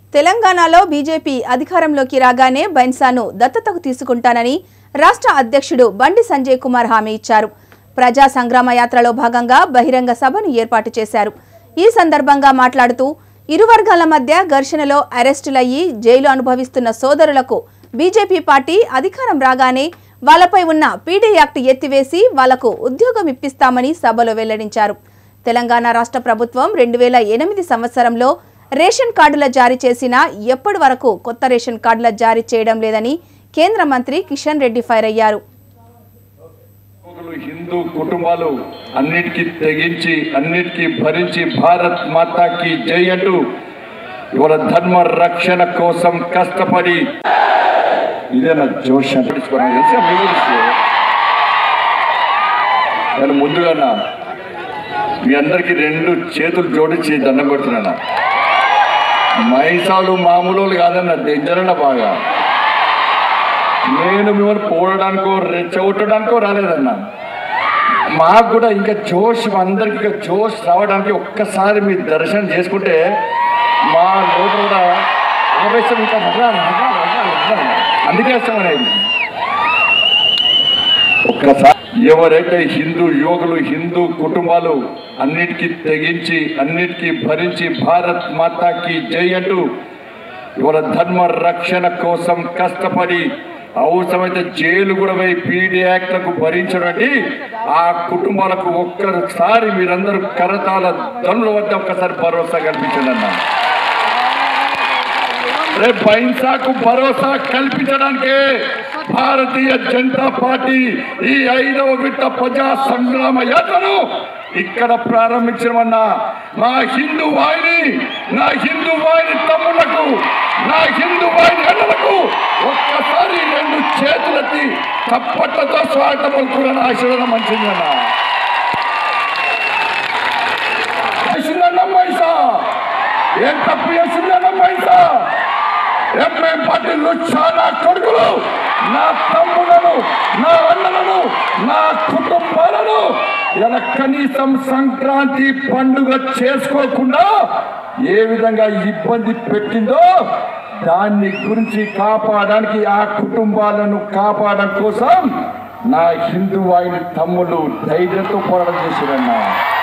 తెలంగాణలో బీజేపీ అధికారంలోకి రాగానే బైన్సాను దత్తతకు తీసుకుంటానని రాష్ట్ర అధ్యక్షుడు బండి సంజయ్ కుమార్ హామీ ఇచ్చారు ప్రజా సంగ్రామ యాత్రలో భాగంగా బహిరంగ సభను ఏర్పాటు చేశారు ఈ సందర్భంగా మాట్లాడుతూ ఇరు వర్గాల మధ్య ఘర్షణలో అరెస్టులయ్యి జైలు అనుభవిస్తున్న సోదరులకు బీజేపీ పార్టీ అధికారం రాగానే వాళ్లపై ఉన్న పీడీ యాక్ట్ ఎత్తివేసి వాళ్లకు ఉద్యోగం ఇప్పిస్తామని సభలో వెల్లడించారు తెలంగాణ రాష్ట్ర ప్రభుత్వం రెండు వేల ఎనిమిది సంవత్సరంలో రేషన్ కార్డుల జారీ చేసినా ఎప్పటి వరకు కొత్త రేషన్ కార్డుల జారీ చేయడం లేదని కేంద్ర మంత్రి కిషన్ రెడ్డి ఫైర్ అయ్యారు హిందువులు, హిందూ కుటుంబాలు అన్నిటికీ తెగించి అన్నిటికీ భరించి భారత్ మాతాకి జై అంటూ ఇవాళ ధర్మ రక్షణ కోసం కష్టపడి ఇదే నా జోష్ అంటే తెలుసుకోవడం తెలిసి ఆ మీకు తెలుసు. నేను ముందుగా నా మీ అందరికీ రెండు చేతులు జోడించి దండం పెడుతున్నాను మైసాలు మామూలు వాళ్ళు కాదన్న డేంజర్ బాగా నేను మిమ్మల్ని పోవడానికో రెచ్చగొట్టడానికో రాలేదన్నా మాకు కూడా ఇంకా జోష్ అందరికి ఇంకా జోష్ రావడానికి ఒక్కసారి మీ దర్శనం చేసుకుంటే మా లోపల కూడా ఆవేశం ఇంకా రగాలి, రగాలి, రగాలి, రగాలి. అందుకే ఇష్టమనేది ఒక్కసారి ఎవరైతే హిందూ యువకులు హిందూ కుటుంబాలు అన్నిటికీ తెగించి అన్నిటికీ భరించి భారత్ మాతాకి జై అంటూ ఇవాళ ధర్మ రక్షణ కోసం కష్టపడి అవసరమైతే జైలు కూడా పోయి పీడీ యాక్ట్లకు భరించడానికి ఆ కుటుంబాలకు ఒక్కసారి మీరందరూ కరతాల ధనుల వద్ద ఒక్కసారి భరోసా కల్పించండి అన్న రేపు అహింసకు భరోసా కల్పించడానికి భారతీయ జనతా పార్టీ ఈ ఐదవ విడత ప్రజా సంగ్రామ యాత్రను ఇక్కడ ప్రారంభించమన్నా నా హిందూ వాహిని నా హిందూ వాహిని తమ్ముళ్లకు నా హిందూ వాహిని అన్నలకు ఒక్కసారి రెండు చేతులెత్తి చప్పట్లతో స్వాగతం పలుకున్న ఆశీర్వాదం మంచిదన్నా చేసిందన్న మైసా ఏం తప్పు చేసిందన్న మైసా ఎంఏ పార్టీలు చాలా కొడుకులు నా తమ్ములను నా అన్నలను నా కుటుంబాలను ఇలా కనీసం సంక్రాంతి పండుగ చేసుకోకుండా ఏ విధంగా ఇబ్బంది పెట్టిందో దాన్ని గురించి కాపాడడానికి ఆ కుటుంబాలను కాపాడడం కోసం నా హిందూ వాయిని తమ్ముళ్ళు ధైర్యంతో పోరాటం చేశారన్నా